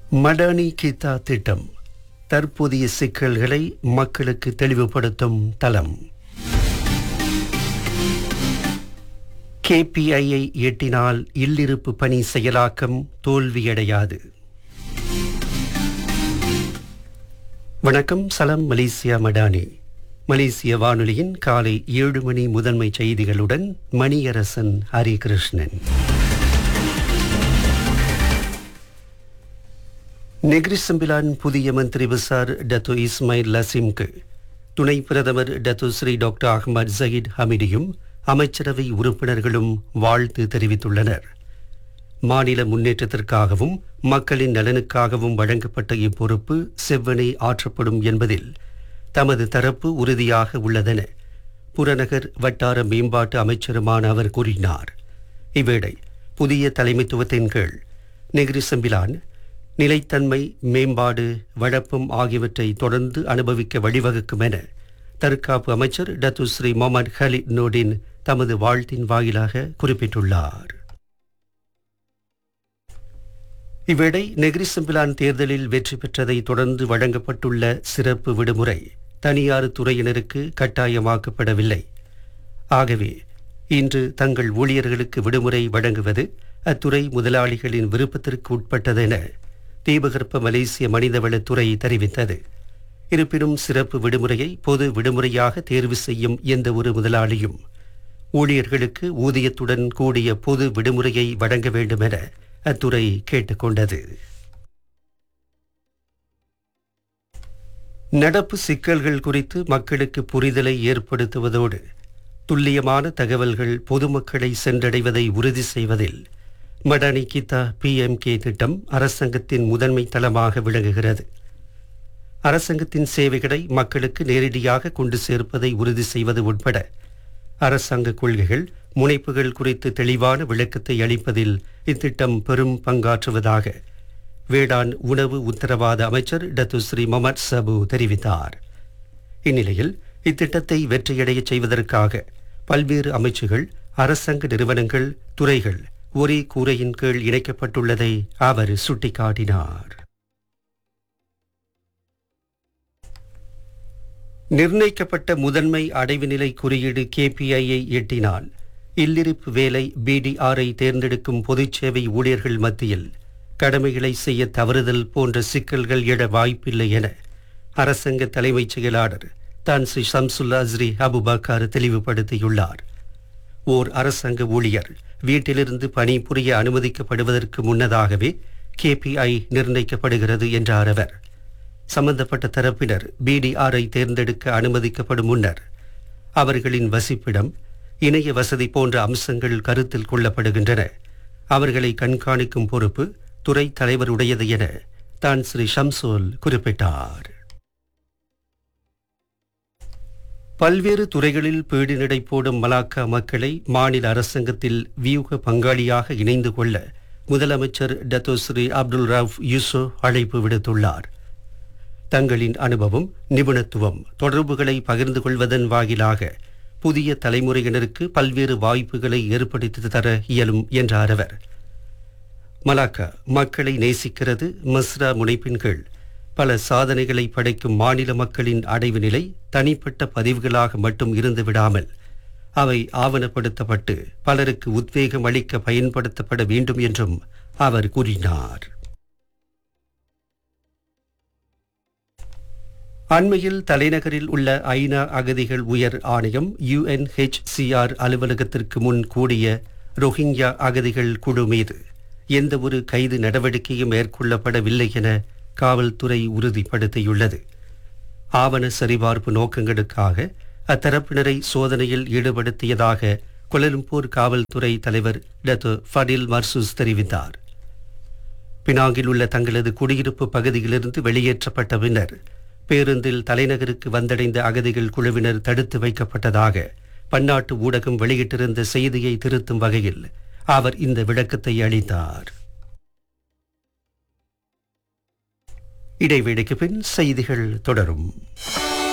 மடானி கீதா திட்டம் தற்போதைய சிக்கல்களை மக்களுக்கு தெளிவுபடுத்தும் தளம் கேபிஐயை எட்டினால் இல்லிருப்பு பணி செயலாக்கம் தோல்வியடையாது வணக்கம் சலம் மலேசியா மடானி மலேசிய வானொலியின் காலை ஏழு மணி முதன்மை செய்திகளுடன் மணியரசன் ஹரிகிருஷ்ணன் நெக்ரிசம்பிலான் புதிய மந்திரி பசார் டத்து இஸ்மாயில் லசிம்க்கு துணை பிரதமர் Datuk Seri doctor Ahmad Zahid ஹமிடியும் அமைச்சரவை உறுப்பினர்களும் வாழ்த்து தெரிவித்துள்ளனர் மாநில முன்னேற்றத்திற்காகவும் மக்களின் நலனுக்காகவும் வழங்கப்பட்ட இப்பொறுப்பு செவ்வனே ஆற்றப்படும் என்பதில் தமது தரப்பு உறுதியாக உள்ளதென புறநகர் வட்டார மேம்பாட்டு அமைச்சருமான அவர் கூறினார் இவ்வேளை புதிய தலைமைத்துவத்தின் கீழ் நெகிரிசம்பிலான் நிலைத்தன்மை மேம்பாடு வழப்பம் ஆகியவற்றை தொடர்ந்து அனுபவிக்க வழிவகுக்கும் என தற்காப்பு அமைச்சர் Datuk Seri Mohamed Khaled Nordin தமது வாழ்த்தின் வாயிலாக குறிப்பிட்டுள்ளார் இவ்வேளை நெகிரிசம்பிலான் தேர்தலில் வெற்றி பெற்றதை தொடர்ந்து வழங்கப்பட்டுள்ள சிறப்பு விடுமுறை தனியார் துறையினருக்கு கட்டாயமாக்கப்படவில்லை ஆகவே இன்று தங்கள் ஊழியர்களுக்கு விடுமுறை வழங்குவது அத்துறை முதலாளிகளின் விருப்பத்திற்கு உட்பட்டதென தீபகற்ப மலேசிய மனிதவளத்துறை தெரிவித்தது இருப்பினும் சிறப்பு விடுமுறையை பொது விடுமுறையாக தேர்வு செய்யும் எந்த ஒரு முதலாளியும் ஊழியர்களுக்கு ஊதியத்துடன் கூடிய பொது விடுமுறையை வழங்க வேண்டும் என அத்துறை கேட்டுக்கொண்டது நடப்பு சிக்கல்கள் குறித்து மக்களுக்கு புரிதலை ஏற்படுத்துவதோடு துல்லியமான தகவல்கள் பொதுமக்களை சென்றடைவதை உறுதி செய்வதில் மடானி கிதா பிஎம்கே திட்டம் அரசாங்கத்தின் முதன்மை தளமாக விளங்குகிறது அரசாங்கத்தின் சேவைகளை மக்களுக்கு நேரடியாக கொண்டு சேர்ப்பதை உறுதி செய்வது உட்பட அரசாங்க கொள்கைகள் முனைப்புகள் குறித்து தெளிவான விளக்கத்தை அளிப்பதில் இத்திட்டம் பெரும் பங்காற்றுவதாக வேளாண் உணவு உத்தரவாத அமைச்சர் டத்து ஸ்ரீ மொமட் சபு தெரிவித்தார் இந்நிலையில் இத்திட்டத்தை வெற்றியடையச் செய்வதற்காக பல்வேறு அமைச்சுகள் அரசாங்க நிறுவனங்கள் துறைகள் ஒரே கூரையின் கீழ் இணைக்கப்பட்டுள்ளதை அவர் சுட்டிக்காட்டினார் நிர்ணயிக்கப்பட்ட முதன்மை அடைவு நிலை குறியீடு கேபிஐயை எட்டினால் இல்லிருப்பு வேலை பிடிஆரை தேர்ந்தெடுக்கும் பொதுச் சேவை ஊழியர்கள் மத்தியில் கடமைகளை செய்ய தவறுதல் போன்ற சிக்கல்கள் எழ வாய்ப்பில்லை என அரசாங்க தலைமைச் செயலாளர் தான் ஸ்ரீ ஷம்சுல் அஸ்ரி அபுபக்கார் தெளிவுபடுத்தியுள்ளார் ஓர் அரசாங்க ஊழியர் வீட்டிலிருந்து பணிபுரிய அனுமதிக்கப்படுவதற்கு முன்னதாகவே கேபிஐ நிர்ணயிக்கப்படுகிறது என்றார் அவர் சம்பந்தப்பட்ட தரப்பினர் பிடிஆரை தேர்ந்தெடுக்க அனுமதிக்கப்படும் முன்னர் அவர்களின் வசிப்பிடம் இணைய வசதி போன்ற அம்சங்கள் கருத்தில் கொள்ளப்படுகின்றன அவர்களை கண்காணிக்கும் பொறுப்பு துறை தலைவருடையது என தான் ஸ்ரீ ஷம்சோல் குறிப்பிட்டார் பல்வேறு துறைகளில் பீடு நடை போடும் மலாக்கா மக்களை மாநில அரசாங்கத்தில் வியூக பங்காளியாக இணைந்து கொள்ள முதலமைச்சர் Dato Seri Abdul Rauf Yusoh அழைப்பு விடுத்துள்ளார் தங்களின் அனுபவம் நிபுணத்துவம் தொடர்புகளை பகிர்ந்து கொள்வதன் வாயிலாக புதிய தலைமுறையினருக்கு பல்வேறு வாய்ப்புகளை ஏற்படுத்தி தர இயலும் என்றார் அவர் மலாக்கா மக்களை நேசிக்கிறது மஸ்ரா முனைப்பின் கீழ் பல சாதனைகளை படைக்கும் மாநில மக்களின் அடைவு நிலை தனிப்பட்ட பதிவுகளாக மட்டும் இருந்து விடாமல் அவை ஆவணப்படுத்தப்பட்டு பலருக்கு உத்வேகம் அளிக்க பயன்படுத்தப்பட வேண்டும் என்றும் அவர் கூறினார் அண்மையில் தலைநகரில் உள்ள ஐநா அகதிகள் உயர் ஆணையம் யுஎன்ஹெச்சிஆர் அலுவலகத்திற்கு முன் கூடிய ரோஹிங்யா அகதிகள் குழு மீது எந்த ஒரு கைது நடவடிக்கையும் மேற்கொள்ளப்படவில்லை என காவல்துறை உறுதிப்படுத்தியுள்ளது ஆவண சரிபார்ப்பு நோக்கங்களுக்காக அத்தரப்பினரை சோதனையில் ஈடுபடுத்தியதாக கொலலும்பூர் காவல்துறை தலைவர் டத்து ஃபடில் மர்சூஸ் தெரிவித்தார் பினாங்கில் உள்ள தங்களது குடியிருப்பு பகுதியிலிருந்து வெளியேற்றப்பட்ட பின்னர் பேருந்தில் தலைநகருக்கு வந்தடைந்த அகதிகள் குழுவினர் தடுத்து வைக்கப்பட்டதாக பன்னாட்டு ஊடகம் வெளியிட்டிருந்த செய்தியை திருத்தும் வகையில் அவர் இந்த விளக்கத்தை அளித்தார் இடைவேளைக்கு பின் செய்திகள் தொடரும்